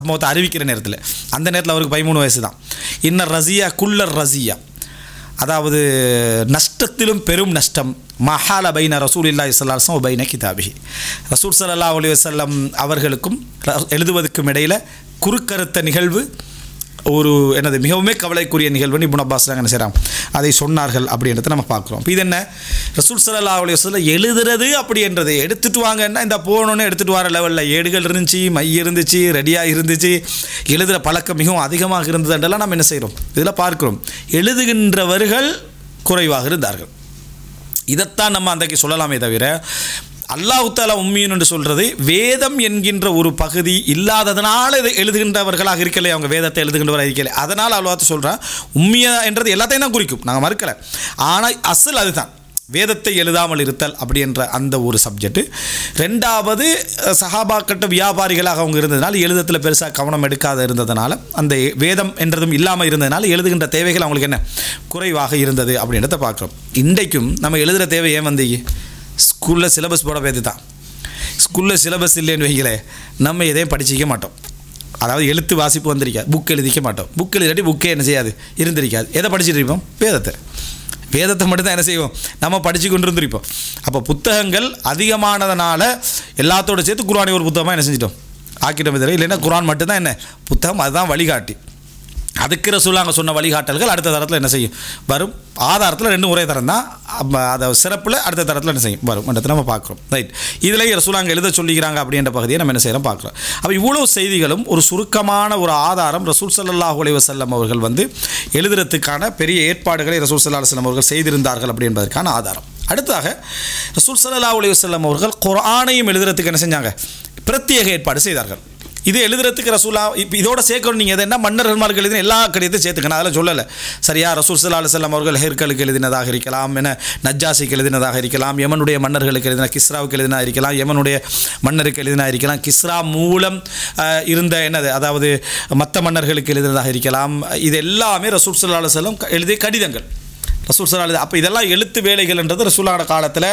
மௌத்தை அறிவிக்கிற நேரத்தில் அந்த நேரத்தில் அவருக்கு பதிமூணு வயசு தான் இன்ன ரசியா குல்லர் ரசியா அதாவது நஷ்டத்திலும் பெரும் நஷ்டம் மஹால பைன ரசூல் இல்லா இஸ்லாசம் பைன கிதாபிஹி ரசூல் சல்லா அலி வசல்லம் அவர்களுக்கும் ர- எழுதுவதற்கும் இடையில் குறுக்கறுத்த நிகழ்வு ஒரு என்னது மிகவுமே கவலைக்குரிய நிகழ்வுன்னு இப்னு அப்பாஸ் என்ன செய்கிறாங்க அதை சொன்னார்கள் அப்படின்றத நம்ம பார்க்குறோம் இப்போ இது என்ன ரசூல் சல்லா அலி வசல்லம் எழுதுறது அப்படின்றது எடுத்துட்டு வாங்கன்னா இந்த போகணுன்னு எடுத்துகிட்டு வர லெவலில் ஏடுகள் இருந்துச்சு மை இருந்துச்சு ரெடியாக இருந்துச்சு எழுதுகிற பழக்கம் மிகவும் அதிகமாக இருந்ததுன்றெல்லாம் நம்ம என்ன செய்கிறோம் இதில் பார்க்கிறோம் எழுதுகின்றவர்கள் குறைவாக இருந்தார்கள் இதைத்தான் நம்ம அன்றைக்கு சொல்லலாமே தவிர அல்லாஹ் தாலா உம்மியன் என்று சொல்கிறது வேதம் என்கின்ற ஒரு பகுதி இல்லாததனால இதை எழுதுகின்றவர்களாக இருக்கலை அவங்க வேதத்தை எழுதுகின்றவராக இருக்கலை அதனால் அல்லாஹ் சொல்கிறான் உம்மியா என்றது எல்லாத்தையும் தான் குறிக்கும் நாங்கள் மறுக்கலை ஆனால் அசல் அதுதான் வேதத்தை எழுதாமல் இருத்தல் அப்படின்ற அந்த ஒரு சப்ஜெக்ட் ரெண்டாவது அஹ், சஹாபாக்கட்ட வியாபாரிகளாக அவங்க இருந்ததுனால எழுதத்தில் பெருசாக கவனம் எடுக்காத இருந்ததுனால அந்த வேதம் என்றதும் இல்லாமல் இருந்ததுனால எழுதுகின்ற தேவைகள் அவங்களுக்கு என்ன குறைவாக இருந்தது அப்படின்றத பார்க்குறோம் இன்றைக்கும் நம்ம எழுதுகிற தேவை ஏன் வந்தீங்க ஸ்கூலில் சிலபஸ் போட பேத்து தான் ஸ்கூலில் சிலபஸ் இல்லைன்னு வைங்களே நம்ம எதையும் படிச்சிக்க மாட்டோம் அதாவது எழுத்து வாசிப்பு வந்திருக்காது புக் எழுதிக்க மாட்டோம் புக் எழுதாட்டி புக்கே என்ன செய்யாது இருந்திருக்காது எதை படிச்சுட்டு இருப்போம் வேதத்தை வேதத்தை மட்டும் தான் என்ன செய்வோம் நம்ம படித்து கொண்டு இருந்திருப்போம் அப்போ புத்தகங்கள் அதிகமானதுனால எல்லாத்தோட சேர்த்து குரானை ஒரு புத்தகமாக என்ன செஞ்சிட்டோம் ஆக்கிட்டோம் தவிர இல்லைன்னா குரான் மட்டும்தான் என்ன புத்தகம் அதுதான் வழிகாட்டி அதுக்கு ரசூலாங்க சொன்ன வழிகாட்டல்கள் அடுத்த தரத்தில் என்ன செய்யும் வரும் ஆதாரத்தில் ரெண்டும் ஒரே தரம் தான் அப்ப அதை சிறப்பில் அடுத்த தரத்தில் என்ன செய்யும் வரும் என்றதை நம்ம பார்க்குறோம் ரைட் இதுலேயே ரசூலாங்க எழுத சொல்லிக்கிறாங்க அப்படின்ற பகுதியை நம்ம என்ன செய்கிறோம் பார்க்குறோம் அப்போ இவ்வளோ செய்திகளும் ஒரு சுருக்கமான ஒரு ஆதாரம் ரசூல் ஸல்லல்லாஹு அலைஹி வஸல்லம் அவர்கள் வந்து எழுதுறதுக்கான பெரிய ஏற்பாடுகளை ரசூல் ஸல்லல்லாஹு அலைஹி வஸல்லம் அவர்கள் செய்திருந்தார்கள் அப்படி என்பதற்கான ஆதாரம் அடுத்ததாக ரசூல் ஸல்லல்லாஹு அலைஹி வஸல்லம் அவர்கள் குர்ஆனையும் எழுதுறதுக்கு என்ன செஞ்சாங்க பிரத்யேக ஏற்பாடு செய்தார்கள் இது எழுதுறதுக்கு ரசூலா இப்போ இதோட சேர்க்கணும் நீங்கள் எது என்ன மன்னர்மார்கள் எழுதின எல்லா கடிதத்தையும் சேர்த்துக்கணும் அதெல்லாம் சொல்லலை சரியா ரசூல் சல்லா அலுவலம் அவர்கள் ஹெர்கலுக்கு எழுதினதாக இருக்கலாம் என நஜ்ஜாசிக்கு எழுதினதாக இருக்கலாம் யமனுடைய மன்னர்களுக்கு எழுதின கிஸ்ராவுக்கு எழுதினா இருக்கலாம் யமனுடைய மன்னருக்கு எழுதினா இருக்கலாம் கிஸ்ரா மூலம் அஹ், இருந்த என்னது அதாவது மற்ற மன்னர்களுக்கு எழுதினதாக இருக்கலாம் இது எல்லாமே ரசூல் சல்லா அலுவலம் எழுதிய கடிதங்கள் ரசூல் சல்லா அப்போ இதெல்லாம் எழுத்து வேலைகள்ன்றது ரசூலான காலத்தில்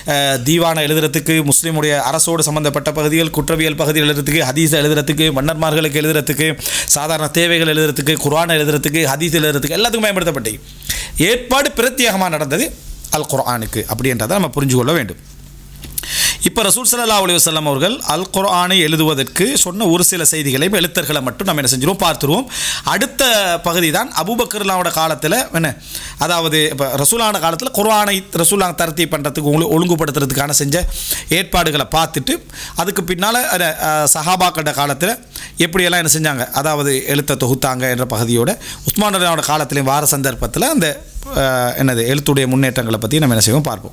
தீவான எழுதுறதுக்கு முஸ்லீமுடைய அரசோடு சம்மந்தப்பட்ட பகுதிகள் குற்றவியல் பகுதிகள் எழுதுறதுக்கு ஹதீஸ் எழுதுறதுக்கு மன்னர்மார்களுக்கு எழுதுறதுக்கு சாதாரண தேவைகள் எழுதுறதுக்கு குர்ஆன் எழுதுறதுக்கு ஹதீஸ் எழுதுறதுக்கு எல்லாத்துக்கும் பயன்படுத்தப்பட்டு ஏற்பாடு பிரத்யேகமாக நடந்தது அல் குர்ஆனுக்கு அப்படின்றதை நம்ம புரிஞ்சு கொள்ள வேண்டும் இப்போ ரசூல் ஸல்லல்லாஹு அலைஹி வஸல்லம் அவர்கள் அல் குர்ஆனை எழுதுவதற்கு சொன்ன ஒரு சில செய்திகளையும் எழுத்தர்களை மட்டும் நம்ம என்ன செஞ்சிருவோம் பார்த்துருவோம் அடுத்த பகுதி தான் அபூபக்கர்லாவோட காலத்தில் என்ன அதாவது இப்போ ரசூலான காலத்தில் குர்ஆனை ரசூலாங்க தரத்தி பண்ணுறதுக்கு ஒழு ஒழுங்குபடுத்துறதுக்கான செஞ்ச ஏற்பாடுகளை பார்த்துட்டு அதுக்கு பின்னால் சஹாபாக்கண்ட காலத்தில் எப்படியெல்லாம் என்ன செஞ்சாங்க அதாவது எழுத்தை தொகுத்தாங்க என்ற பகுதியோட உஸ்மான் ரலியோட காலத்திலையும் வார சந்தர்ப்பத்தில் அந்த அஹ், என்னது எழுத்துடைய முன்னேற்றங்களை பற்றி நம்ம என்ன செய்வோம் பார்ப்போம்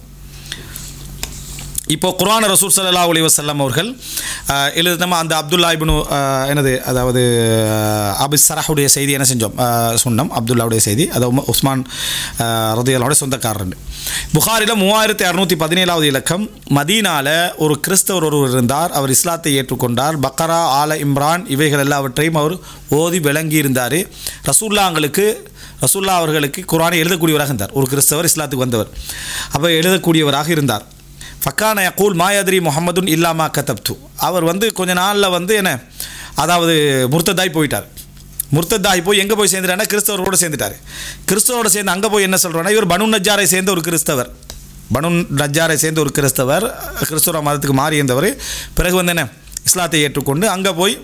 இப்போ குர்ஆன் ரசூல் ஸல்லல்லாஹு அலைஹி வஸல்லம் அவர்கள் அஹ், எழுது நம்ம அந்த அப்துல்லா இப்னு அஹ், என்னது அதாவது அஹ், அபி சரஹுடைய செய்தி என்ன செஞ்சோம் அஹ், சொன்னோம் அப்துல்லாவுடைய செய்தி அது உம- உஸ்மான் ரதியல்லாவுடைய சொந்தக்காரர் புகாரில் மூவாயிரத்தி அறுநூற்றி பதினேழாவது இலக்கம் மதீனால ஒரு கிறிஸ்தவர் ஒருவர் இருந்தார் அவர் இஸ்லாத்தை ஏற்றுக்கொண்டார் பக்கரா ஆல இம்ரான் இவைகள் எல்லாவற்றையும் அவர் ஓதி விளங்கி இருந்தார் ரசூல்லாங்களுக்கு ரசூல்லா அவர்களுக்கு குர்ஆனை எழுதக்கூடியவராக இருந்தார் ஒரு கிறிஸ்தவர் இஸ்லாத்துக்கு வந்தவர் அப்போ எழுதக்கூடியவராக இருந்தார் ஃபக்கான யகூல் மாயாதிரி முகமதுன் இல்லாமா கதப்து அவர் வந்து கொஞ்ச நாளில் வந்து என்ன அதாவது முர்த்ததாய் போயிட்டார் முர்த்ததாய் போய் எங்கே போய் சேர்ந்துட்டாருன்னா கிறிஸ்தவரோடு சேர்ந்துட்டார் கிறிஸ்தவரோட சேர்ந்து அங்கே போய் என்ன சொல்கிறோன்னா இவர் பனு நஜாரை சேர்ந்த ஒரு கிறிஸ்தவர் பனு நஜாரை சேர்ந்த ஒரு கிறிஸ்தவர் கிறிஸ்தவ மதத்துக்கு மாறி இருந்தவர் பிறகு வந்து என்ன இஸ்லாத்தை ஏற்றுக்கொண்டு அங்கே போய்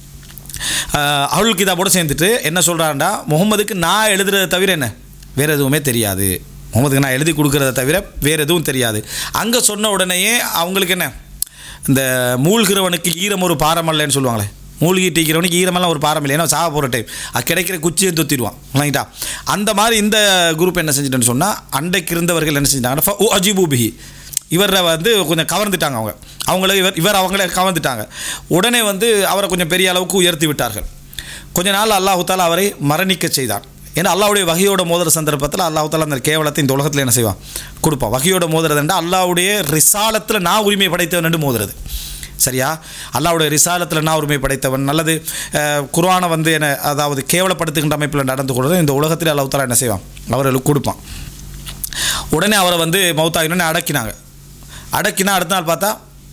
ஆஹ், அருள் கிதாபோடு சேர்ந்துட்டு என்ன சொல்கிறாருன்னா முகமதுக்கு நான் எழுதுறதை தவிர என்ன வேறு எதுவுமே தெரியாது முகமதுக்கு நான் எழுதி கொடுக்கறத தவிர வேறு எதுவும் தெரியாது அங்கே சொன்ன உடனேயே அவங்களுக்கு என்ன இந்த மூழ்கிறவனுக்கு ஈரம் ஒரு பாரம் அல்லன்னு சொல்லுவாங்களே மூழ்கிட்டு இருக்கிறவனுக்கு ஈரமெல்லாம் ஒரு பாரம் இல்லை ஏன்னா சாக போகிற டைம் அது கிடைக்கிற குச்சியை தொத்திடுவான் ரைட்டா அந்த மாதிரி இந்த குரூப் என்ன செஞ்சுட்டேன்னு சொன்னால் அன்றைக்கு இருந்தவர்கள் என்ன செஞ்சிட்டாங்கன்னா ஓ அஜிபூபிஹி இவரை வந்து கொஞ்சம் கவர்ந்துட்டாங்க அவங்க அவங்கள இவர் இவர் அவங்கள கவர்ந்துட்டாங்க உடனே வந்து அவரை கொஞ்சம் பெரிய அளவுக்கு உயர்த்தி விட்டார்கள் கொஞ்ச நாள் அல்லாஹு தாலா அவரை மரணிக்க செய்தான் ஏன்னா அல்லாவுடைய வகையோட மோதிர சந்தர்ப்பத்தில் அல்லாஹு தாலா அந்த கேவலத்தை இந்த உலகத்தில் என்ன செய்வான் கொடுப்பான் வகையோட மோதுறதுண்டா அல்லாவுடைய ரிசாலத்தில் நான் உரிமை படைத்தவன் என்று மோதுறது சரியா அல்லாவுடைய ரிசாலத்தில் நான் உரிமை படைத்தவன் நல்லது அஹ், குர்ஆனை வந்து என்ன அதாவது கேவலப்படுத்துகின்ற அமைப்பில் நடந்து கொள்வது இந்த உலகத்தில் அல்லாஹ் தாலா என்ன செய்வான் அவர்களுக்கு கொடுப்பான் உடனே அவரை வந்து மௌத்தாயினே அடக்கினாங்க அடக்கினா அடுத்த நாள் பார்த்தா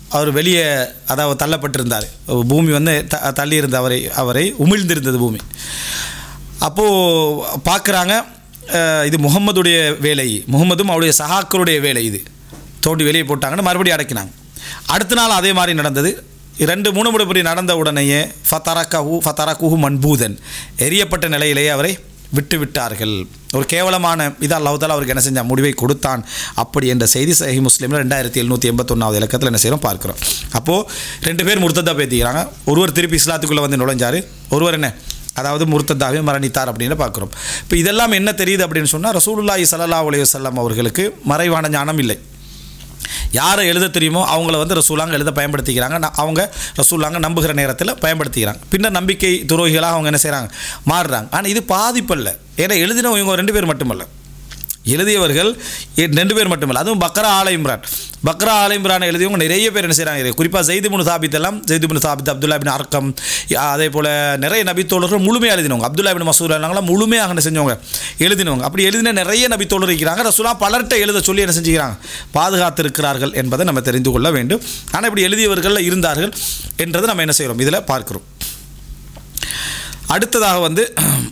அவர் வெளியே அதாவது தள்ளப்பட்டிருந்தார் பூமி வந்து த தள்ளி இருந்த அவரை அவரை உமிழ்ந்திருந்தது பூமி அப்போது பார்க்குறாங்க இது முகம்மதுடைய வேலை முகம்மதும் அவருடைய சகாக்களுடைய வேலை இது தோண்டி வெளியே போட்டாங்கன்னு மறுபடியும் அடக்கினாங்க அடுத்த நாள் அதே மாதிரி நடந்தது ரெண்டு மூணு முறைப்படி நடந்த உடனேயே ஃபத்தரக்கஹு ஃபத்தரக்குஹு மன்பூதன் எரியப்பட்ட நிலையிலேயே அவரை விட்டு விட்டார்கள் ஒரு கேவலமான இது அல்லாஹால அவருக்கு என்ன செஞ்சான் முடிவை கொடுத்தான் அப்படி என்ற செய்தி சஹி முஸ்லீமில் ரெண்டாயிரத்தி எழுநூற்றி எண்பத்தொன்னாவது இலக்கத்தில் என்ன செய்கிறோம் பார்க்குறோம் அப்போது ரெண்டு பேர் முர்த்ததாக பேத்திக்கிறாங்க ஒருவர் திருப்பி இஸ்லாத்துக்குள்ளே வந்து நுழைஞ்சார் ஒருவர் என்ன அதாவது முர்த்ததாவே மரணித்தார் அப்படின்னு பார்க்குறோம் இப்போ இதெல்லாம் என்ன தெரியுது அப்படின்னு சொன்னால் ரசூலுல்லாஹி ஸல்லல்லாஹு அலைஹி வஸல்லம் அவர்களுக்கு மறைவான ஞானம் இல்லை யாரை எழுத தெரியுமோ அவங்கள வந்து ரசூலாங்க எழுத பயன்படுத்திக்கிறாங்க ந- அவங்க ரசூலாங்க நம்புகிற நேரத்தில் பயன்படுத்திக்கிறாங்க பின்னர் நம்பிக்கை துரோகிகளாக அவங்க என்ன செய்கிறாங்க மாறுறாங்க ஆனால் இது பாதிப்பல்ல ஏன்னா எழுதினவங்க இவங்க ரெண்டு பேர் மட்டுமல்ல எழுதியவர்கள் எ- ரெண்டு பேர் மட்டுமல்ல அதுவும் பக்ரா ஆல இம்ரான் பக்ரா ஆல இம்ரான் எழுதியவங்க நிறைய பேர் என்ன செய்கிறாங்க குறிப்பாக ஜெய்துபுன் சாபித் எல்லாம் ஜெய்துபுன் சாபித் அப்துல்லா பின் அர்க்கம் யா- அதே போல் நிறைய நபித்தோழர்கள் முழுமையாக எழுதினவங்க அப்துல்லா பின் மசூர் எல்லாம் முழுமையாக என்ன செஞ்சவங்க எழுதினவங்க அப்படி எழுதின நிறைய நபித்தோழர் இருக்கிறாங்க ரசூலா பலர்கிட்ட எழுத சொல்லி என்ன செஞ்சுக்கிறாங்க பாதுகாத்திருக்கிறார்கள் என்பதை நம்ம தெரிந்து கொள்ள வேண்டும் ஆனால் இப்படி எழுதியவர்கள் இருந்தார்கள் என்றதை நம்ம என்ன செய்கிறோம் இதில் பார்க்கிறோம் அடுத்ததாக வந்து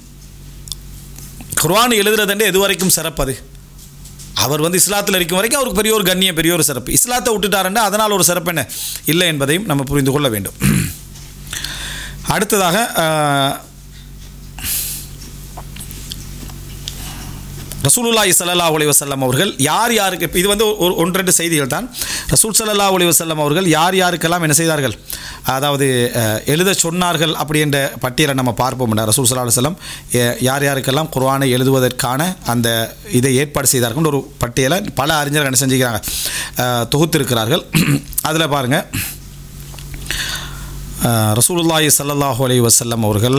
குர்ஆன் எழுதுறதுண்டு எது வரைக்கும் சிறப்பது அவர் வந்து இஸ்லாத்தில் இருக்கும் வரைக்கும் அவருக்கு பெரிய ஒரு கண்ணியம் பெரிய ஒரு சிறப்பு இஸ்லாத்தை விட்டுட்டாருன்னா அதனால் ஒரு சிறப்பு என்ன இல்லை என்பதையும் நம்ம புரிந்து கொள்ள வேண்டும் அடுத்ததாக ஆஹ், ரசூலுல்லாஹி ஸல்லல்லாஹு அலைஹி வஸல்லம் அவர்கள் யார் யாருக்கு இது வந்து ஒரு ஒன்று ரெண்டு செய்திகள் தான் ரசூல் ஸல்லல்லாஹு அலைஹி வஸல்லம் அவர்கள் யார் யாருக்கெல்லாம் என்ன செய்தார்கள் அதாவது அஹ், எழுத சொன்னார்கள் அப்படி என்ற பட்டியலை நம்ம பார்ப்போம் ரசூல் ஸல்லல்லாஹு அலைஹி வஸல்லம் எ- யார் யாருக்கெல்லாம் குர்ஆனை எழுதுவதற்கான அந்த இதை ஏற்பாடு செய்தார்கள் ஒரு பட்டியலை பல அறிஞர்கள் என்ன செஞ்சுக்கிறாங்க அஹ், தொகுத்திருக்கிறார்கள் அதில் பாருங்கள் ரசூலுல்லாஹி ஸல்லல்லாஹு அலைஹி வஸல்லம் அவர்கள்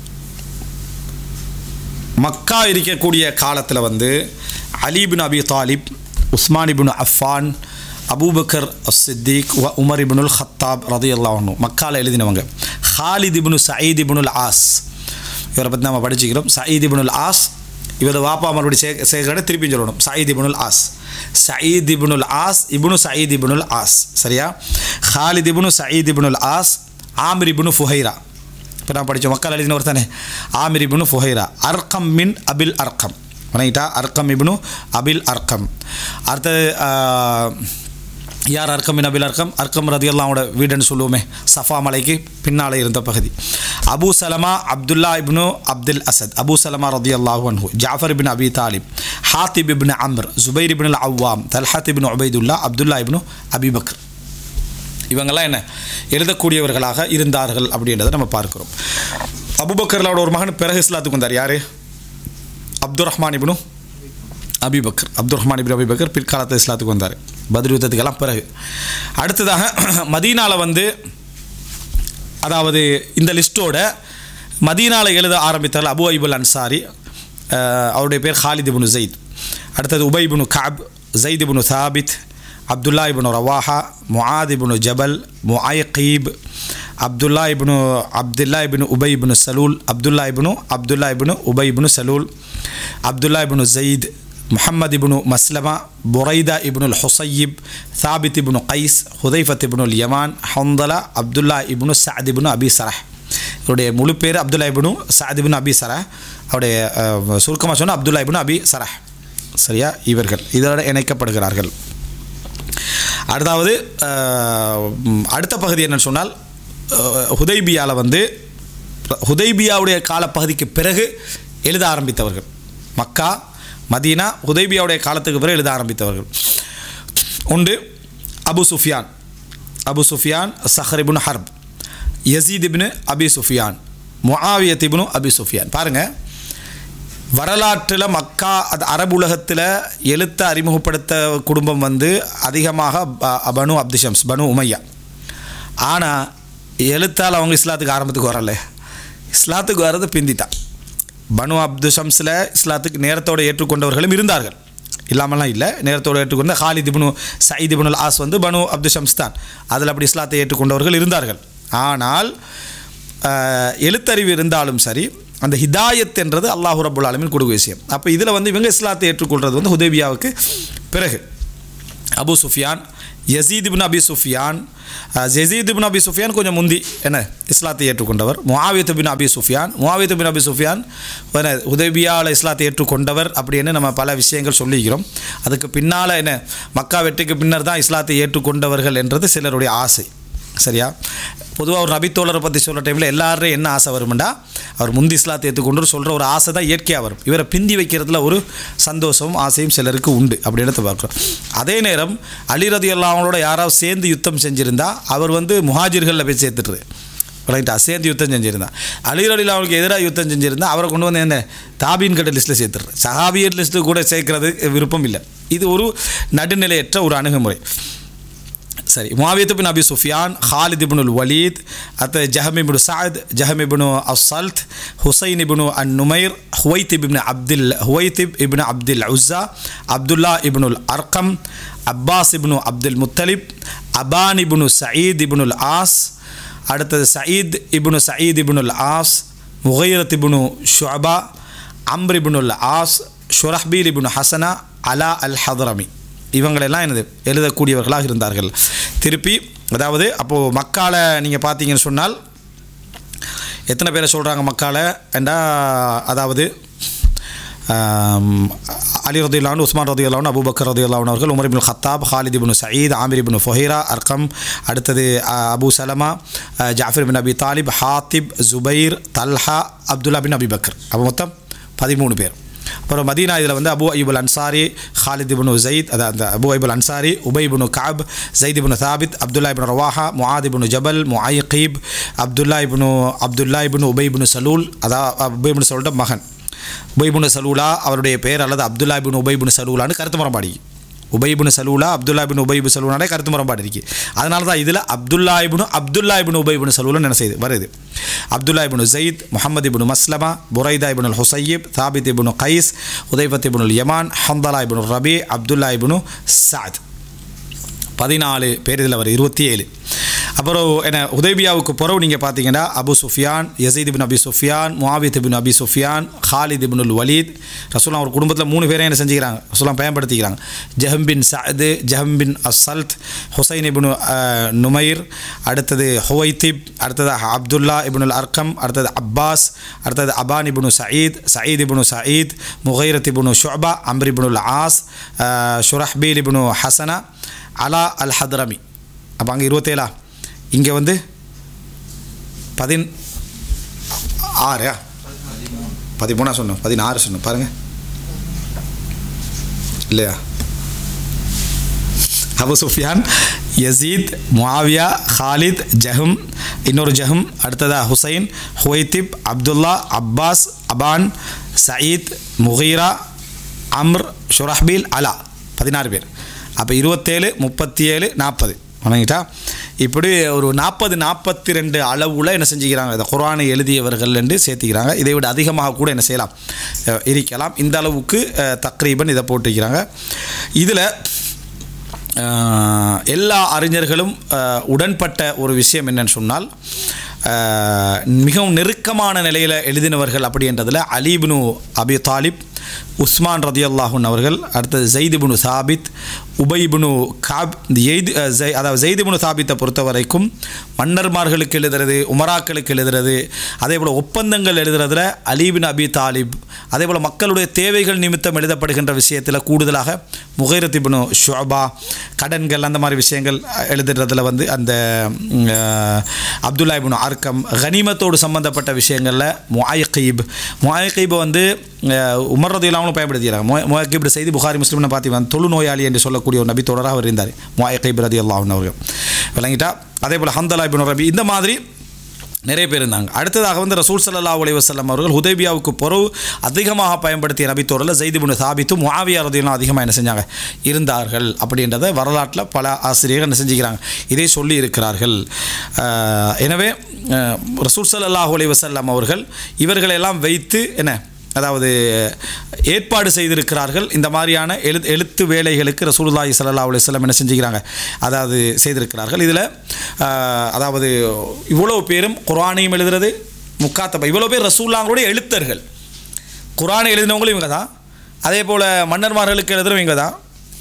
மக்கா இருக்கக்கூடிய காலத்தில் வந்து Ali bin Abi Talib Usman ibn Affan Abu Bakr Siddiq வ உமர் இபினுல் ஹத்தாப் ரதி அல்லாஹனு மக்கால எழுதினவங்க Khalid ibn Said ibn al As இவரை பற்றி நம்ம படிச்சுக்கிறோம் சயீத் இப்னுல் ஆஸ் இவர் வாப்பா மறுபடி சே சேர்க்கிற திருப்பி சொல்லணும் Said ibn al As Said ibn al As ibn Said ibn al As சரியா Khalid ibn Said ibn al As Amir ibn Fuhayra இப்போ நான் படித்தோம் மக்கள் எழுதினவர் தானே ஆமிர் இப்னு ஃபுஹைரா அர்கம் மின் அபில் அர்க்கம் வணங்கிட்டா அர்க்கம் இப்னு அபில் அர்க்கம் அடுத்தது ஆஹ், யார் அர்க்கம் மின் அபில் அர்க்கம் அர்க்கம் ரதியல்லாவோட வீடுன்னு சொல்லுவோமே சஃபா மலைக்கு பின்னாலே இருந்த பகுதி அபு சலமா அப்துல்லா இப்னு அப்துல் அசத் அபு சலமா ரதி அல்லாஹு அன்ஹு ஜாஃபர் இப்னு அபி தாலிப் ஹாத்திப் இப்னு அம்ர் ஜுபைர் இப்னு அவ்வாம் தல்ஹாத் இப்னு உபைதுல்லா அப்துல்லா இப்னு அபிபக்கர் இவங்கெல்லாம் என்ன எழுதக்கூடியவர்களாக இருந்தார்கள் அப்படின்றத நம்ம பார்க்கிறோம் அபுபக்கர்லோட ஒரு மகன் பிறகு இஸ்லாத்துக்கு வந்தார் யார் அப்துல் ரஹ்மான் இப்னு அபிபக்கர் அப்துல் ரஹ்மான் இப்னு அபிபக்கர் பிற்காலத்தில் இஸ்லாத்துக்கு வந்தார் பத்ர் யுத்தத்துக்கெல்லாம் பிறகு அடுத்ததாக மதீனாவில் வந்து அதாவது இந்த லிஸ்ட்டோட மதீனால எழுத ஆரம்பித்தார் அபு ஐபுல் அன்சாரி அஹ், அவருடைய பேர் ஹாலித் இப்னு ஜெயித் அடுத்தது உபை இப்னு காப் ஜெயித் இப்னு சாபித் அப்துல்லா இப்னு Rawaha Muadh ibn Jabal Muayqib Abdullah ibn Abdullah ibn Ubay ibn Salul Abdullah ibn Abdullah ibn Ubay ibn Salul Abdullah ibn Zayd Muhammad ibn Maslama Buraida ibn al Husaib Thabit ibn Qais Hudhaifa ibn al Yaman Hanzala Abdullah ibn Saad ibn Abi Sarh இவருடைய முழு பேர் Abdullah ibn Saad ibn Abi சரஹ் அவருடைய சுருக்கமாக சொன்னால் அப்துல்லா இப்னு Abi சரஹ் சரியா இவர்கள் இதோட இணைக்கப்படுகிறார்கள் அடுத்தாவது அஹ், ம், அடுத்த பகுதி என்னன்னு சொன்னால் ஹுதைபியாவில் வந்து ஹுதைபியாவுடைய காலப்பகுதிக்கு பிறகு எழுத ஆரம்பித்தவர்கள் மக்கா மதீனா ஹுதைபியாவுடைய காலத்துக்கு பிறகு எழுத ஆரம்பித்தவர்கள் உண்டு அபு சுஃபியான் அபு சுஃபியான் சஹர் இப்னு ஹர்ப் யசீத் இப்னு அபி சுஃபியான் முஆவியத் இப்னு அபி சுஃபியான் பாருங்கள் வரலாற்றில் மக்கா அது அரபு உலகத்தில் எழுத்தை அறிமுகப்படுத்த குடும்பம் வந்து அதிகமாக ப- பனு அப்துஷம்ஸ் பனு உமையா ஆனால் எழுத்தால் அவங்க இஸ்லாத்துக்கு ஆரம்பத்துக்கு வரல இஸ்லாத்துக்கு வர்றது பிந்தித்தான் பனு அப்து ஷம்ஸில் இஸ்லாத்துக்கு நேரத்தோடு ஏற்றுக்கொண்டவர்களும் இருந்தார்கள் இல்லாமலாம் இல்லை நேரத்தோடு ஏற்றுக்கொண்ட Khalid ibn Said ibn al As வந்து பனு அப்து ஷம்ஸ் தான் அதில் அப்படி இஸ்லாத்தை ஏற்றுக்கொண்டவர்கள் இருந்தார்கள் ஆனால் ஆஹ், எழுத்தறிவு இருந்தாலும் சரி அந்த ஹிதாயத் என்றது அல்லாஹு ரபுல் ஆலமின் கொடுக்க விஷயம் அப்போ இதில் வந்து இவங்க இஸ்லாத்தை ஏற்றுக்கொள்வது வந்து ஹுதேபியாவுக்கு பிறகு அபு சுஃபியான் யசீத் இப்னு அபி சுஃபியான் அஹ், யசீத் இப்னு அபி சுஃபியான் கொஞ்சம் முந்தி என்ன இஸ்லாத்தை ஏற்றுக்கொண்டவர் முஆவியத் பின் அபி சுஃபியான் முஆவியத் பின் அபி சுஃபியான் என்ன உதவியால் இஸ்லாத்தை ஏற்றுக்கொண்டவர் அப்படின்னு நம்ம பல விஷயங்கள் சொல்லிக்கிறோம் அதுக்கு பின்னால் என்ன மக்கா வெற்றிக்கு பின்னர் தான் இஸ்லாத்தை ஏற்றுக்கொண்டவர்கள் என்றது சிலருடைய ஆசை சரியா பொதுவாக ஒரு நபித்தோழரை பற்றி சொல்கிற டைமில் எல்லாரும் என்ன ஆசை வரும்டா அவர் முந்தி இஸ்லாத்தை ஏற்றுக்கொண்டு சொல்கிற ஒரு ஆசை தான் இயற்கையாக வரும் இவரை பிந்தி வைக்கிறதுல ஒரு சந்தோஷமும் ஆசையும் சிலருக்கு உண்டு அப்படி எடுத்து பார்க்குறோம் அதே நேரம் அலிரதி அவங்களோட யாராவது சேர்ந்து யுத்தம் செஞ்சுருந்தா அவர் வந்து முஹாஜிர்களில் போய் சேர்த்துட்டுரு ரைட்டா சேர்ந்து யுத்தம் செஞ்சுருந்தா அலிரடியில் அவருக்கு எதிராக யுத்தம் செஞ்சுருந்தா அவரை கொண்டு வந்து என்ன தாபீன் கட்ட லிஸ்ட்டில் சேர்த்துரு சஹாபியர் லிஸ்ட்டு கூட சேர்க்கறது விருப்பம் இல்லை இது ஒரு நடுநிலையற்ற ஒரு அணுகுமுறை சரி Muawiya bin Abi Sufyan Khalid ibn al Walid அத்த Jahm ibn Saad Jahm ibn as Salt Husain ibn an Numayr Huwaid ibn Abdul Huwaid ibn Abdul Uzza Abdullah ibn al Arqam Abbas ibn Abdul Muttalib Aban ibn Said ibn al As அடுத்தது Said ibn Said ibn al As Mughira ibn Shuba Amr ibn al As Shurahbil ibn Hasana Ala al Hadrami இவங்களெல்லாம் என்னது எழுதக்கூடியவர்களாக இருந்தார்கள் திருப்பி அதாவது அப்போது மக்கால நீங்கள் பார்த்தீங்கன்னு சொன்னால் எத்தனை பேரை சொல்கிறாங்க மக்கால என்றா அதாவது ஆம், அலி ரதியுல்லான் உஸ்மான் ரதியுல்லான் அபூபக்கர் ரதியுல்லான் அவர்கள் Umar ibn Khattab Khalid ibn Said Amir ibn Fuhayra Arqam அடுத்தது அ, அபு சலமா அ, Jafar bin Abi Talib Hatib Zubair Talha Abdullah bin Abi Bakr அப்போ மொத்தம் பதிமூணு பேர் அப்புறம் மதீனா இதில் வந்து அபு ஐபுல் அன்சாரி ஹாலித் இப்னு ஜயீத் அது அந்த அபு ஐபுல் அன்சாரி உபை இப்னு காப் ஜயித் இப்னு தாபித் அப்துல்லா இப்னு Rawaha Muadh ibn Jabal Muayqib Abdullah ibn Abdullah ibn Ubay ibn சலூல் அதா உபை இப்னு சலூலோட மகன் உபைபுனு சலூலா அவருடைய பெயர் அல்லது அப்துல்லா பின் உபைபுனு சலூலான்னு கருத்து முரம்பாடி உபைபுனு சலூலா அப்துல்லா பின் உபைபு சலூலானே கருத்து முரம்பாடு இருக்கு அதனால தான் இதில் அப்துல்லா இப்னு அப்துல்லா இப்னு உபைபுனு சலூலன்னு என்ன செய்யுது வருது Abdullah ibn Zayd Muhammad ibn Maslama Buraida ibn Husaib Thabit ibn Qais Hudhaifa ibn Yaman Hanzala ibn Rabi Abdullah ibn Saad பதினாலு பேர் இதில் வரும் இருபத்தி ஏழு அப்புறம் என்ன உதேபியாவுக்கு பிறகு நீங்கள் பார்த்தீங்கன்னா Abu Sufyan Yazid bin Abi Sufyan Muawiya bin Abi Sufyan Khalid ibn al Walid ரசூலாம் ஒரு குடும்பத்தில் மூணு பேரையும் என்ன செஞ்சுக்கிறாங்க ரசூலாம் பயன்படுத்திக்கிறாங்க ஜஹம் பின் சஅது ஜஹம் பின் அசல்த் ஹுசைன் இப்னு அஹ், நுமைர் அடுத்தது ஹுவைத்திப் அடுத்தது அப்துல்லா இப்னுல் அர்கம் அடுத்தது அப்பாஸ் அடுத்தது Aban ibn Said Said ibn Said Mughira ibn Shuba Amr ibn al As அஹ், Shurahbil ibn Hasana Ala al ஹத்ரமி அப்போ அங்கே இருபத்தேழா இங்கே வந்து பதின் ஆறா பதிமூணா சொன்னோம் பதினாறு சொன்னோம் பாருங்கள் இல்லையா Abu Sufyan Yazid Muawiya Khalid Jahm இன்னொரு ஜஹம் அடுத்ததா Husain Huwaitib Abdullah Abbas Aban Said Mughira Amr Shurahbil Ala பதினாறு பேர் அப்போ இருபத்தேழு முப்பத்தி ஏழு நாற்பது வணங்கிட்டா இப்படி ஒரு நாற்பது நாற்பத்தி ரெண்டு அளவில் என்ன செஞ்சுக்கிறாங்க இந்த குரானை எழுதியவர்கள் என்று சேர்த்துக்கிறாங்க இதை விட அதிகமாக கூட என்ன செய்யலாம் அஹ், இருக்கலாம் இந்த அளவுக்கு அஹ், தக்ரீபன் இதை போட்டுக்கிறாங்க இதில் ஆஹ், எல்லா அறிஞர்களும் ஆஹ், உடன்பட்ட ஒரு விஷயம் என்னன்னு சொன்னால் ஆஹ், மிகவும் நெருக்கமான நிலையில் எழுதினவர்கள் அப்படின்றதில் அலீபினு அபி தாலிப் உஸ்மான் ரதியல்லாஹுன் அவர்கள் அடுத்தது ஜெய்திபுனு சாபித் உபைபுனு காப் இந்த எய்து அஹ், ஜெய் அதாவது ஜெய்திபுனு சாபித்தை பொறுத்த வரைக்கும் மன்னர்மார்களுக்கு எழுதுறது உமராக்களுக்கு எழுதுறது அதே போல் ஒப்பந்தங்கள் எழுதுறதுல அலீபின் அபி தாலிப் அதே போல் மக்களுடைய தேவைகள் நிமித்தம் எழுதப்படுகின்ற விஷயத்தில் கூடுதலாக முகைரத் இப்னு ஷுஅபா கடன்கள் அந்த மாதிரி விஷயங்கள் அஹ், எழுதுறதுல வந்து அந்த ம், அஹ், அப்துல்லா இப்னு அர்க்கம் கனிமத்தோடு சம்பந்தப்பட்ட விஷயங்களில் முஆயிகீப் முஆயிகீப் வந்து அஹ், உமர் ரதி இல்லாமலும் பயன்படுத்திக்கிறாங்க முஆயிகீப் செய்தி புகாரி முஸ்லிம்னு பார்த்து தொழுநோயாளி என்று சொல்லக்கூடிய ஒரு நபி தொடராக அவர் இருந்தார் முஆயிகீப் ரதி அல்லாஹன் அவர்கள் விளங்கிட்டா அதே போல் ஹந்தலா இப்னு ரபி இந்த மாதிரி நிறைய பேர் இருந்தாங்க அடுத்ததாக வந்து ரசூல் ஸல்லல்லாஹு அலைஹி வஸல்லம் அவர்கள் ஹுதைபியாவுக்கு பிறகு அதிகமாக பயன்படுத்திய நபித்தோரில் ஜெய்திபுன் சாபித்தும் முஆவியா ரதியெல்லாம் அதிகமாக என்ன செஞ்சாங்க இருந்தார்கள் அப்படின்றத வரலாற்றில் பல ஆசிரியர்கள் என்ன செஞ்சுக்கிறாங்க இதை சொல்லி இருக்கிறார்கள் ஆஹ், எனவே ஆஹ், ரசூல் ஸல்லல்லாஹு அலைஹி வஸல்லம் அவர்கள் இவர்களெல்லாம் வைத்து என்ன அதாவது ஏற்பாடு செய்திருக்கிறார்கள் இந்த மாதிரியான எழு எழுத்து வேலைகளுக்கு ரசூலுல்லாஹி ஸல்லல்லாஹு அலைஹி வஸல்லம் என்ன செஞ்சுக்கிறாங்க அதாவது செய்திருக்கிறார்கள் இதில் அதாவது இவ்வளோ பேரும் குர்ஆனையும் எழுதுறது முக்காத்தபா இவ்வளோ பேர் ரசூல்லாங்களுடைய எழுத்தர்கள் குர்ஆனை எழுதினவங்களும் இவங்க தான் அதே போல் மன்னர்மார்களுக்கு எழுதுறவங்க இவங்க தான்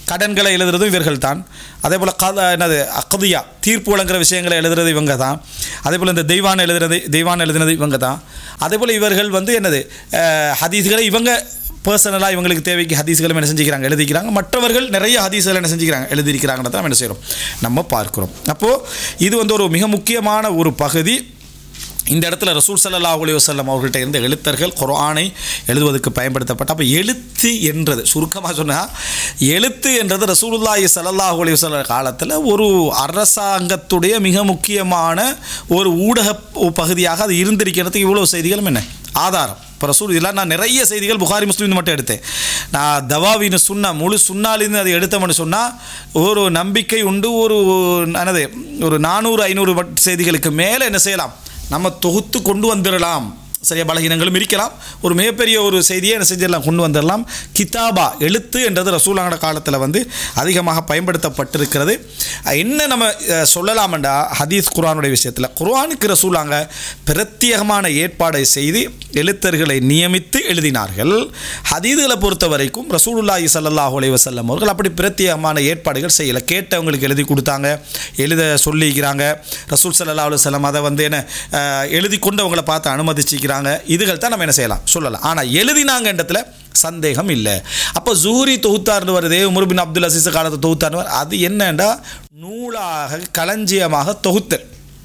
கடன்களை எழுதுறதும் இவர்கள் தான் அதே போல் கத என்னது அகதியா தீர்ப்பு வழங்குற விஷயங்களை எழுதுறது இவங்க தான் அதே போல் இந்த தெய்வான் எழுதுறது தெய்வான் எழுதுனது இவங்க தான் அதே போல் இவர்கள் வந்து என்னது அஹ், ஹதீஸ்களை இவங்க பர்சனலாக இவங்களுக்கு தேவைக்கு ஹதீஸ்களும் என்ன செஞ்சுக்கிறாங்க எழுதிக்கிறாங்க மற்றவர்கள் நிறைய ஹதீஸ்களை என்ன செஞ்சுக்கிறாங்க எழுதியிருக்கிறாங்கன்னு தான் நம்ம என்ன செய்கிறோம் நம்ம பார்க்கிறோம் அப்போது இது வந்து ஒரு மிக முக்கியமான ஒரு பகுதி இந்த இடத்துல ரசூல் ஸல்லல்லாஹு அலைஹி வஸல்லம் அவர்கள்ட்ட இருந்த எழுத்தர்கள் குர்ஆனை எழுதுவதற்கு பயன்படுத்தப்பட்ட அப்போ எழுத்து என்றது சுருக்கமாக சொன்னால் எழுத்து என்றது ரசூலுல்லாஹி ஸல்லல்லாஹு அலைஹி வஸல்லம் காலத்தில் ஒரு அரசாங்கத்துடைய மிக முக்கியமான ஒரு ஊடக ப- பகுதியாக அது இருந்திருக்கிறதுக்கு இவ்வளோ செய்திகளும் என்ன ஆதாரம் இப்போ ரசூல் இதெல்லாம் நான் நிறைய செய்திகள் புகாரி முஸ்லீம் மட்டும் எடுத்தேன் நான் தவாவின்னு சுண்ணா முழு சுண்ணாலிருந்து அதை எடுத்தோம்னு சொன்னால் ஒரு நம்பிக்கை உண்டு ஒரு என்னது ஒரு நானூறு ஐநூறு செய்திகளுக்கு மேலே என்ன செய்யலாம் நம்ம தொகுத்து கொண்டு வந்துடலாம் சரியா பலகீனங்களும் இருக்கலாம் ஒரு மிகப்பெரிய ஒரு செய்தியை என்ன செஞ்சிடலாம் கொண்டு வந்துடலாம் கிதாபா எழுத்து என்றது ரசூலாங்கட காலத்தில் வந்து அதிகமாக பயன்படுத்தப்பட்டிருக்கிறது அஹ் என்ன நம்ம அஹ், சொல்லலாம்டா ஹதீஸ் குர்ஆனுடைய விஷயத்தில் குர்ஆனுக்கு ரசூலாங்க பிரத்யேகமான ஏற்பாடை செய்து எழுத்தர்களை நியமித்து எழுதினார்கள் ஹதீதுகளை பொறுத்த வரைக்கும் ரசூலுல்லாஹி ஸல்லல்லாஹு அலைஹி வஸல்லம் அவர்கள் அப்படி பிரத்யேகமான ஏற்பாடுகள் செய்யலை கேட்டவங்களுக்கு எழுதி கொடுத்தாங்க எழுத சொல்லிக்கிறாங்க ரசூல் ஸல்லல்லாஹு அலைஹி வஸல்லம் அதை வந்து என்ன அஹ், எழுதி கொண்டவங்களை பார்த்து அனுமதிச்சிக்கிறாங்க இதுகள் தான் நம்ம என்ன செய்யலாம் சொல்லலாம் ஆனால் எழுதினாங்கன்றதுல சந்தேகம் இல்லை அப்போ ஜூரி தொகுத்தார்னு வருதே உமர் பின் அப்துல் அசீஸ் காலத்தை தொகுத்தார்னு வருது. அது என்னன்னா நூலாக களஞ்சியமாக தொகுத்தல்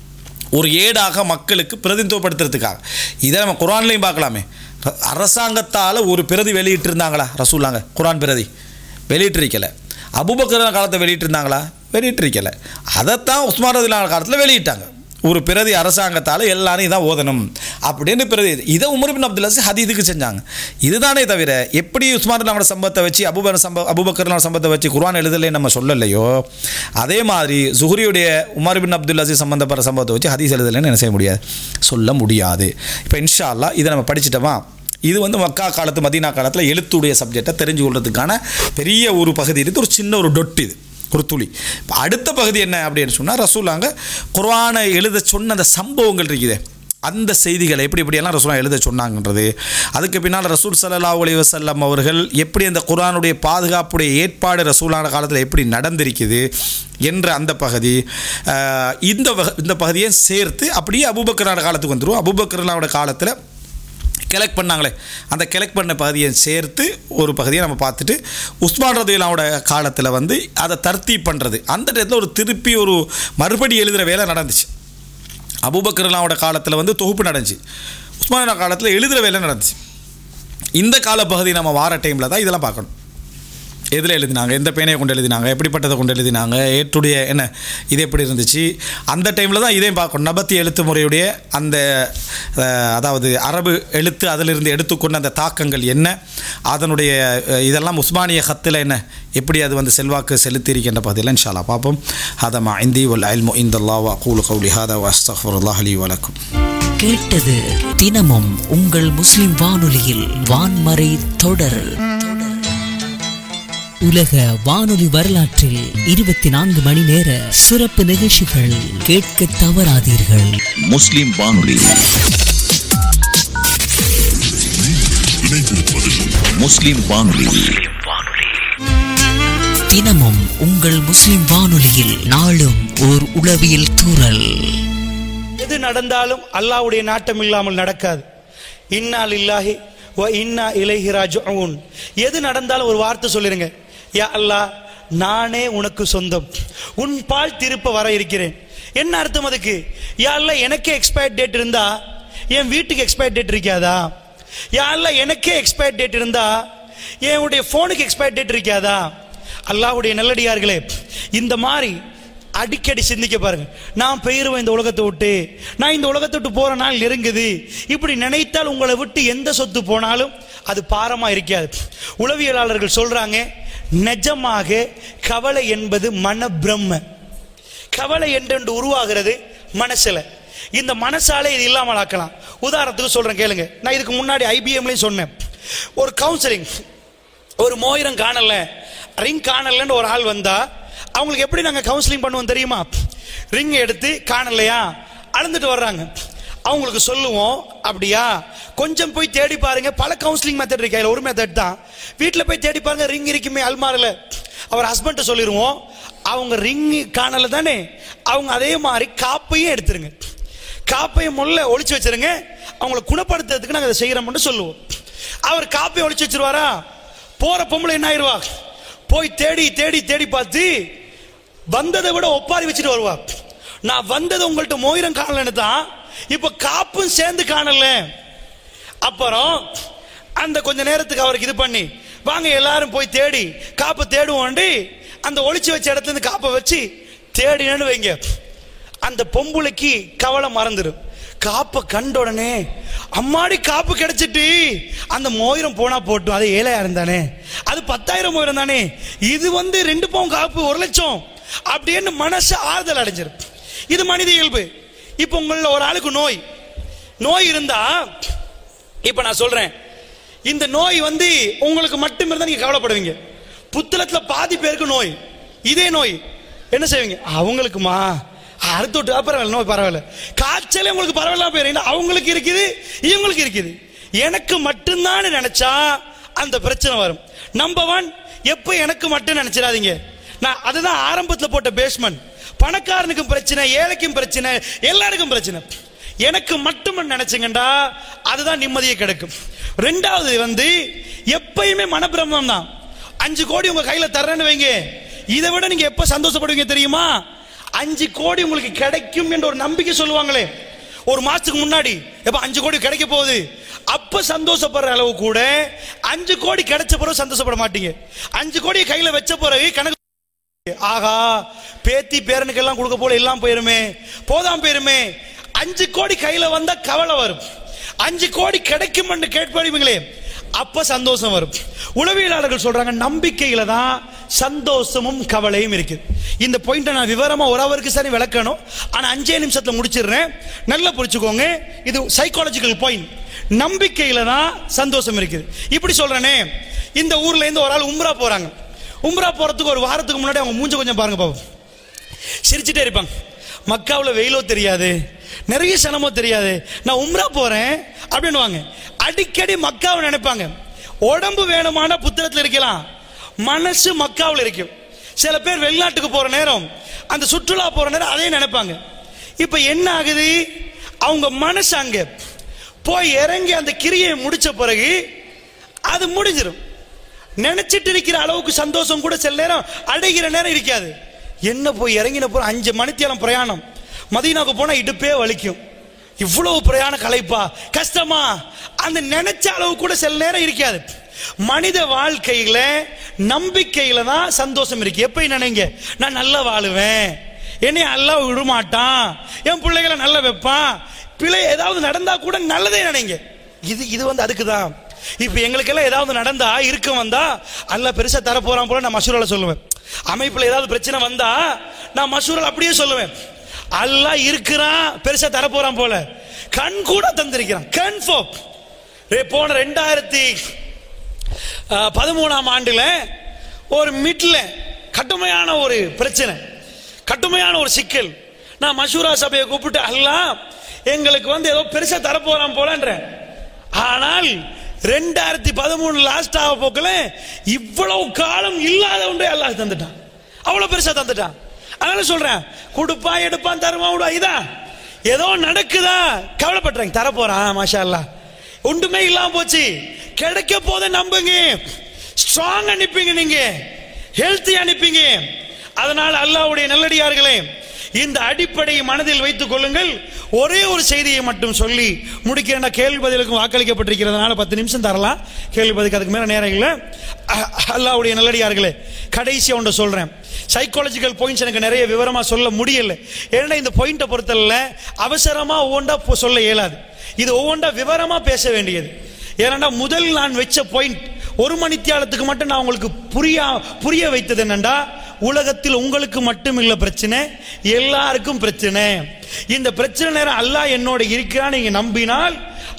ஒரு ஏடாக மக்களுக்கு பிரதிநிதித்துவப்படுத்துறதுக்காக இதை நம்ம குரான்லையும் பார்க்கலாமே ர- அரசாங்கத்தால் ஒரு பிரதி வெளியிட்டிருந்தாங்களா ரசூலாங்க குரான் பிரதி வெளியிட்டிருக்கல அபுபக்கர் காலத்தை வெளியிட்டிருந்தாங்களா வெளியிட்டிருக்கல அதைத்தான் உஸ்மான் ரதிலான காலத்தில் வெளியிட்டாங்க ஒரு பிரதி அரசாங்கத்தால் எல்லாரும் இதான் ஓதணும் அப்படின்னு பிரதி இதை உமர் பின் அப்துல் அசீஸ் ஹதீதுக்கு செஞ்சாங்க இதுதானே தவிர எப்படி உஸ்மான் நம்மளோட சம்பவத்தை வச்சு அபுபர் சம்ப அபுபக்கர் சம்பவத்தை வச்சு குர்ஆன் எழுதலை நம்ம சொல்லலையோ அதே மாதிரி ஜுஹரியுடைய உமர் பின் அப்துல் அசீஸ் சம்பந்தப்பட்ட சம்பவத்தை வச்சு ஹதீஸ் எழுதலைன்னு என்ன செய்ய முடியாது சொல்ல முடியாது இப்போ இன்ஷா அல்லாஹ் இதை நம்ம படிச்சிட்டோமா இது வந்து மக்கா காலத்து மதீனா காலத்தில் எழுத்துடைய சப்ஜெக்டை தெரிஞ்சு கொள்றதுக்கான பெரிய ஒரு பகுதி இருக்குது ஒரு சின்ன ஒரு டொட் இது ஒரு துளி இப்போ அடுத்த பகுதி என்ன அப்படின்னு சொன்னால் ரசூலாங்க குர்ஆனை எழுத சொன்ன அந்த சம்பவங்கள் இருக்குதே அந்த செய்திகளை எப்படி எப்படியெல்லாம் ரசூலா எழுத சொன்னாங்கன்றது அதுக்கு பின்னால் ரசூல் ஸல்லல்லாஹு அலைஹி வஸல்லம் அவர்கள் எப்படி அந்த குர்ஆனுடைய பாதுகாப்புடைய ஏற்பாடு ரசூலான காலத்தில் எப்படி நடந்திருக்குது என்ற அந்த பகுதி ஆஹ், இந்த வக- இந்த பகுதியை சேர்த்து அப்படியே அபூபக்கரான காலத்துக்கு வந்துடும் அபூபக்கரனோட காலத்தில் கலெக்ட் பண்ணாங்களே அந்த கலெக்ட் பண்ண பகுதியை சேர்த்து ஒரு பகுதியை நம்ம பார்த்துட்டு உஸ்மான் ரதிலாவோட காலத்தில் வந்து அதை தர்த்தி பண்ணுறது அந்த இடத்துல ஒரு திருப்பி ஒரு மறுபடி எழுதுகிற வேலை நடந்துச்சு அபூபக்கர்லாவோட காலத்தில் வந்து தொகுப்பு நடந்துச்சு உஸ்மான் காலத்தில் எழுதுகிற வேலை நடந்துச்சு இந்த காலப்பகுதி நம்ம வார டைமில் தான் இதெல்லாம் பார்க்கணும் எதில் எழுதினாங்க எந்த பேனையை கொண்டு எழுதினாங்க எப்படிப்பட்டதை கொண்டு எழுதினாங்க ஏற்றுடைய என்ன இது எப்படி இருந்துச்சு அந்த டைமில் தான் இதையும் பார்க்கணும் நபத்தி எழுத்து முறையுடைய அந்த அஹ், அதாவது அரபு எழுத்து அதிலிருந்து எடுத்துக்கொண்ட அந்த தாக்கங்கள் என்ன அதனுடைய அஹ், இதெல்லாம் உஸ்மானிய ஹத்தில் என்ன எப்படி அது வந்து செல்வாக்கு செலுத்தி இருக்கின்ற பகுதியில் இன்ஷால்லா பார்ப்போம் ஹதமா இந்தி வல் அல்மு இந்தல்லா வா கூலு கவுலி ஹாதா வஸ்தஃபுல்லாஹ் அலி வலக்கும் கேட்டது தினமும் உங்கள் முஸ்லிம் வானொலியில் வான்மறை தொடர் உலக வானொலி வரலாற்றில் இருபத்தி நான்கு மணி நேர சிறப்பு நிகழ்ச்சிகள் கேட்க தவறாதீர்கள் முஸ்லிம் வானொலி முஸ்லிம் வானொலி தினமும் உங்கள் முஸ்லிம் வானொலியில் நாளும் ஓர் உளவியல் தூறல் எது நடந்தாலும் அல்லாஹ்வுடைய நாட்டம் இல்லாமல் நடக்காது இன்னா லில்லாஹி வ இன்னா இலைஹி ராஜிஊன் எது நடந்தாலும் ஒரு வார்த்தை சொல்லிருங்க யா அல்லாஹ் நானே உனக்கு சொந்தம் உன் பால் திருப்ப வர இருக்கிறேன் என்ன அர்த்தம் அதுக்கு யா அல்லாஹ் எனக்கே எக்ஸ்பயர் டேட் இருந்தா என் வீட்டுக்கு எக்ஸ்பயர் டேட் இருக்காதா யா அல்லாஹ் எனக்கே எக்ஸ்பயர் டேட் இருந்தா என்னுடைய போனுக்கு எக்ஸ்பயர் டேட் இருக்காதா அல்லாஹ்வுடைய நல்லடியார்களே இந்த மாதிரி அடிக்கடி சிந்திக்க பாருங்க நான் பெயருவேன் இந்த உலகத்தை விட்டு நான் இந்த உலகத்தை விட்டு போற நாள் நெருங்குது இப்படி நினைத்தால் உங்களை விட்டு எந்த சொத்து போனாலும் அது பாரமா இருக்காது உளவியலாளர்கள் சொல்றாங்க நிஜமாக கவலை என்பது மன பிரம்ம கவலை என்றென்று உருவாகிறது மனசுல இந்த மனசாலே இது இல்லாமல் ஆக்கலாம் உதாரணத்துக்கு சொல்றேன் கேளுங்க நான் இதுக்கு முன்னாடி ஐபிஎம்லயும் சொன்னேன் ஒரு கவுன்சிலிங் ஒரு மோயிரம் காணல ரிங் காணலன்னு ஒரு ஆள் வந்தா அவங்களுக்கு எப்படி நாங்க கவுன்சிலிங் பண்ணுவோம் தெரியுமா ரிங் எடுத்து காணலையா அளந்துட்டு வர்றாங்க அவங்களுக்கு சொல்லுவோம் அப்படியா கொஞ்சம் போய் தேடி பாருங்க பல கவுன்சிலிங் மெத்தட் இருக்கு அதுல ஒரு மெத்தட் தான் வீட்டில் போய் தேடி பாருங்க ரிங் இருக்குமே அல்மாரில் அவர் ஹஸ்பண்ட்டை சொல்லிடுவோம் அவங்க ரிங்கு காணல தானே அவங்க அதே மாதிரி காப்பையும் எடுத்துருங்க காப்பையும் முள்ள ஒளிச்சு வச்சிருங்க அவங்கள குணப்படுத்துறதுக்கு நாங்கள் அதை செய்கிறோம்னு சொல்லுவோம் அவர் காப்பையை ஒளிச்சு வச்சிருவாரா போற பொம்பளை என்ன ஆயிருவா போய் தேடி தேடி தேடி பார்த்து வந்ததை விட ஒப்பாரி வச்சுட்டு வருவா நான் வந்தது உங்கள்ட்ட மோயிரம் காணலன்னு தான் இப்ப காப்பும் சேர்ந்து காணல அப்புறம் அந்த கொஞ்ச நேரத்துக்கு அவருக்கு இது பண்ணி வாங்க எல்லாரும் போய் தேடி காப்பை தேடுவோண்டி அந்த ஒளிச்சு வச்ச இடத்துல இருந்து காப்பை வச்சு தேடினு வைங்க அந்த பொம்புளைக்கு கவலை மறந்துடும் காப்பை கண்ட உடனே அம்மாடி காப்பு கிடைச்சிட்டு அந்த மோயிரம் போனா போட்டும் அது ஏழையா இருந்தானே அது பத்தாயிரம் மோயிரம் தானே இது வந்து ரெண்டு பவுன் காப்பு ஒரு லட்சம் அப்படின்னு மனசு ஆறுதல் அடைஞ்சிரும் இது மனித இயல்பு இப்போ உங்கள ஒரு ஆளுக்கு நோய் நோய் இருந்தா இப்ப நான் சொல்றேன் இந்த நோய் வந்து உங்களுக்கு மட்டும் இருந்தா நீங்க கவலைப்படுவீங்க புத்தளத்துல பாதி பேருக்கு நோய் இதே நோய் என்ன செய்வீங்க அவங்களுக்குமா அடுத்து விட்டு பரவாயில்ல நோய் பரவாயில்ல காய்ச்சலே உங்களுக்கு பரவாயில்ல போயிருங்க அவங்களுக்கு இருக்குது இவங்களுக்கு இருக்குது எனக்கு மட்டும்தான் நினைச்சா அந்த பிரச்சனை வரும் நம்பர் ஒன் எப்ப எனக்கு மட்டும் நினைச்சிடாதீங்க நான் அதுதான் ஆரம்பத்துல போட்ட பேஸ்மெண்ட் பணக்காரனுக்கும் பிரச்சனை ஏழைக்கும் பிரச்சனை எல்லாருக்கும் பிரச்சனை எனக்கு மட்டும் நினைச்சுங்கண்டா அதுதான் நிம்மதியை கிடைக்கும் ரெண்டாவது வந்து எப்பயுமே மனப்பிரமம் தான் அஞ்சு கோடி உங்க கையில தர்றேன்னு வைங்க இதை விட நீங்க எப்ப சந்தோஷப்படுவீங்க தெரியுமா அஞ்சு கோடி உங்களுக்கு கிடைக்கும் என்ற ஒரு நம்பிக்கை சொல்லுவாங்களே ஒரு மாசத்துக்கு முன்னாடி எப்ப அஞ்சு கோடி கிடைக்க போகுது அப்ப சந்தோஷப்படுற அளவு கூட அஞ்சு கோடி கிடைச்ச பிறகு சந்தோஷப்பட மாட்டீங்க அஞ்சு கோடி கையில வச்ச பிறகு கணக்கு ஆகா பேத்தி பேரனுக்கெல்லாம் கொடுக்க போல எல்லாம் போயிருமே போதாம் போயிருமே அஞ்சு கோடி கையில வந்தா கவலை வரும் அஞ்சு கோடி கிடைக்கும் கேட்பாடுவீங்களே அப்ப சந்தோஷம் வரும் உளவியலாளர்கள் சொல்றாங்க நம்பிக்கையில தான் சந்தோஷமும் கவலையும் இருக்கு இந்த பாயிண்ட நான் விவரமா ஒரு அவருக்கு சரி விளக்கணும் ஆனா அஞ்சே நிமிஷத்துல முடிச்சிடுறேன் நல்லா புரிச்சுக்கோங்க இது சைக்காலஜிக்கல் பாயிண்ட் நம்பிக்கையில தான் சந்தோஷம் இருக்குது இப்படி சொல்றேனே இந்த ஊர்ல இருந்து ஒரு ஆள் உம்ரா போறாங்க உம்ரா போறதுக்கு ஒரு வாரத்துக்கு முன்னாடி அவங்க மூஞ்ச கொஞ்சம் பாருங்க பாப்போம் சிரிச்சுட்டே இருப்பாங்க மக்காவில் வெயிலோ தெரியாது நிறைய சனமோ தெரியாது நான் உம்ரா போறேன் அப்படின்னுவாங்க அடிக்கடி மக்காவை நினைப்பாங்க உடம்பு வேணுமான புத்தகத்தில் இருக்கலாம் மனசு மக்காவில் இருக்கும் சில பேர் வெளிநாட்டுக்கு போற நேரம் அந்த சுற்றுலா போற நேரம் அதே நினைப்பாங்க இப்ப என்ன ஆகுது அவங்க மனசு அங்க போய் இறங்கி அந்த கிரியை முடிச்ச பிறகு அது முடிஞ்சிடும் நினைச்சிட்டு இருக்கிற அளவுக்கு சந்தோஷம் கூட சில நேரம் அடைகிற நேரம் இருக்காது என்ன போய் இறங்கின போற அஞ்சு மணித்தியாலம் பிரயாணம் மதீனாவுக்கு போனா இடுப்பே வலிக்கும் இவ்வளவு பிரயாண களைப்பா கஷ்டமா அந்த நினைச்ச அளவு கூட சில நேரம் இருக்காது மனித வாழ்க்கையில நம்பிக்கையில தான் சந்தோஷம் இருக்கு எப்ப நினைங்க நான் நல்லா வாழுவேன் என்னை அல்லா விடமாட்டான் என் பிள்ளைகளை நல்லா வைப்பான் பிள்ளை ஏதாவது நடந்தா கூட நல்லதே நினைங்க இது இது வந்து அதுக்கு தான் இப்ப எங்களுக்கெல்லாம் ஏதாவது நடந்தா இருக்க வந்தா அல்ல பெருசா தர போறான் போல நான் மசூரால சொல்லுவேன் அமைப்புல ஏதாவது பிரச்சனை வந்தா நான் மசூரால் அப்படியே சொல்லுவேன் அல்லாஹ் இருக்கிறான் பெருசா தர போறான் போல கண் கூட தந்திருக்கிறான் கன்ஃபார்ம் போன ரெண்டாயிரத்தி பதிமூணாம் ஆண்டுல ஒரு மிட்ல கடுமையான ஒரு பிரச்சனை கடுமையான ஒரு சிக்கல் நான் மசூரா சபையை கூப்பிட்டு அல்லாஹ் எங்களுக்கு வந்து ஏதோ பெருசா தரப்போறான் போலன்றேன் ஆனால் ரெண்டாயிரத்தி பதிமூணு லாஸ்ட் ஆக போக்கல இவ்வளவு காலம் இல்லாத ஒன்றே அல்லாஹ் தந்துட்டான் அவ்வளவு பெருசா தந்துட்டான் அதனால சொல்றேன் கொடுப்பான் எடுப்பான் தருவான் விடுவா இதான் ஏதோ நடக்குதா கவலைப்படுறாங்க தர போறான் மாஷா அல்லாஹ் ஒன்றுமே இல்லாம போச்சு கிடைக்க போத நம்புங்க ஸ்ட்ராங் அனுப்பிங்க நீங்க ஹெல்த்தி அனுப்பிங்க அதனால் அல்லாஹ்வுடைய நல்லடியார்களே இந்த அடிப்படையை மனதில் வைத்துக் கொள்ளுங்கள் ஒரே ஒரு செய்தியை மட்டும் சொல்லி முடிக்கிறேன் கேள்வி பதிலுக்கும் வாக்களிக்கப்பட்டிருக்கிறதுனால பத்து நிமிஷம் தரலாம் கேள்வி பதிலுக்கு அதுக்கு மேல நேரம் இல்லை அஹ், அல்லாஹ்வுடைய நல்லடியார்களே கடைசி ஒன்றை சொல்றேன் சைக்காலஜிக்கல் பாயிண்ட்ஸ் எனக்கு நிறைய விவரமா சொல்ல முடியல ஏன்னா இந்த பாயிண்ட்டை பொறுத்தல அவசரமா ஒவ்வொன்றா பொ- சொல்ல இயலாது இது ஒவ்வொன்றா விவரமா பேச வேண்டியது ஏன்னா முதல் நான் வச்ச பாயிண்ட் ஒரு மணித்தியாலத்துக்கு மட்டும் நான் உங்களுக்கு புரியா புரிய வைத்தது என்னண்டா உலகத்தில் உங்களுக்கு மட்டும் இல்ல பிரச்சனை எல்லாருக்கும் பிரச்சனை இந்த பிரச்சனை நேரம் அல்லாஹ் என்னோட இருக்கிறான் நீங்க நம்பினால்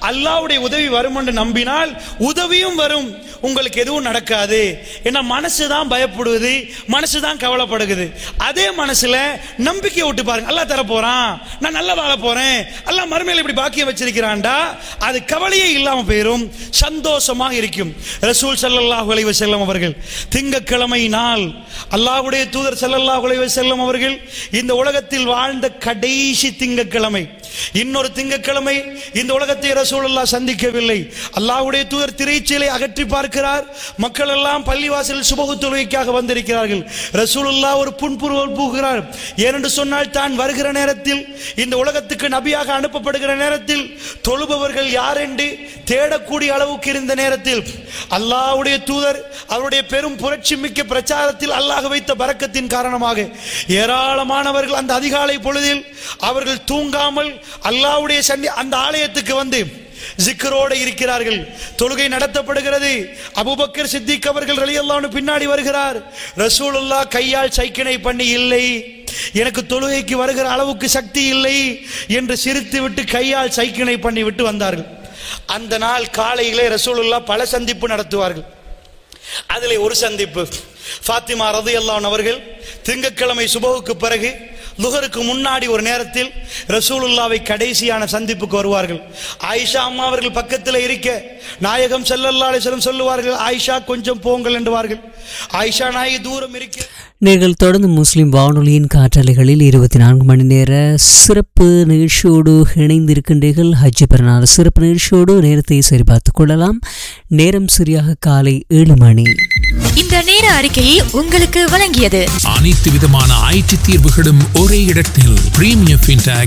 அல்லாஹ்வுடைய உதவி வரும் என்று நம்பினால் உதவியும் வரும் உங்களுக்கு எதுவும் நடக்காது ஏன்னா மனசு தான் பயப்படுவது மனசு தான் கவலைப்படுகிறது அதே மனசுல நம்பிக்கை விட்டு பாருங்க அல்லாஹ் தர போறான் நான் நல்லா வாழ போறேன் அல்லாஹ் மறுமையில இப்படி பாக்கியம் வச்சிருக்கிறான்டா அது கவலையே இல்லாம போயிரும் சந்தோஷமாக இருக்கும் ரசூல் ஸல்லல்லாஹு அலைஹி வஸல்லம் அவர்கள் திங்கக்கிழமை நாள் அல்லாஹ்வுடைய தூதர் ஸல்லல்லாஹு அலைஹி வஸல்லம் அவர்கள் இந்த உலகத்தில் வாழ்ந்த கடைசி திங்கக்கிழமை இன்னொரு திங்கக்கிழமை இந்த உலகத்தை ரசூலுல்லாஹ் சந்திக்கவில்லை அல்லாஹ்வுடைய தூதர் திரைச்சீலை அகற்றி பார்க்கிறார் மக்கள் எல்லாம் பள்ளிவாசலில் சுபகு தொழுகைக்காக வந்திருக்கிறார்கள் ரசூலுல்லாஹ் ஒரு புன்புருவல் பூகிறார் ஏனென்று சொன்னால் தான் வருகிற நேரத்தில் இந்த உலகத்துக்கு நபியாக அனுப்பப்படுகிற நேரத்தில் தொழுபவர்கள் யார் என்று தேடக்கூடிய அளவுக்கு இருந்த நேரத்தில் அல்லாஹ்வுடைய தூதர் அவருடைய பெரும் புரட்சி மிக்க பிரச்சாரத்தில் அல்லாஹ் வைத்த பரக்கத்தின் காரணமாக ஏராளமானவர்கள் அந்த அதிகாலை பொழுதில் அவர்கள் தூங்காமல் அல்லாஹ்வுடைய சன்னி அந்த ஆலயத்துக்கு வந்து ஜிக்கரோடு இருக்கிறார்கள் தொழுகை நடத்தப்படுகிறது அபூபக்கர் சித்திக் அவர்கள் ரலியல்லாஹு பின்னாடி வருகிறார் ரசூலுல்லாஹ் கையால் சைக்கினை பண்ணி இல்லை எனக்கு தொழுகைக்கு வருகிற அளவுக்கு சக்தி இல்லை என்று சிரித்து விட்டு கையால் சைக்கினை பண்ணி விட்டு வந்தார்கள் அந்த நாள் காலையிலே ரசூலுல்லாஹ் பல சந்திப்பு நடத்துவார்கள் அதிலே ஒரு சந்திப்பு ஃபாத்திமா ரதியல்லான் அவர்கள் திங்கட்கிழமை சுபகுக்கு பிறகு லுகருக்கு முன்னாடி ஒரு நேரத்தில் ரசூலுல்லாவை கடைசியான சந்திப்புக்கு வருவார்கள் ஆயிஷா அம்மா அவர்கள் பக்கத்தில் இருக்க நாயகம் ஸல்லல்லாஹு அலைஹி வஸல்லம் சொல்லுவார்கள் ஆயிஷா கொஞ்சம் போங்கள் என்றுவார்கள் ஆயிஷா நாயகி தூரம் இருக்க நீங்கள் தொடர்ந்து முஸ்லிம் வானொலியின் காற்றலைகளில் இருபத்தி நான்கு மணி நேர சிறப்பு நிகழ்ச்சியோடு இணைந்திருக்கின்றீர்கள் ஹஜ் பிறநாள் சிறப்பு நிகழ்ச்சியோடு நேரத்தை சரிபார்த்துக் கொள்ளலாம் நேரம் சரியாக காலை ஏழு மணி இந்த நேர அறிக்கையை உங்களுக்கு வழங்கியது அனைத்து விதமான ஐடி தீர்வுகளும் ஒரே இடத்தில் பிரீமியம் ஃபின்டாக்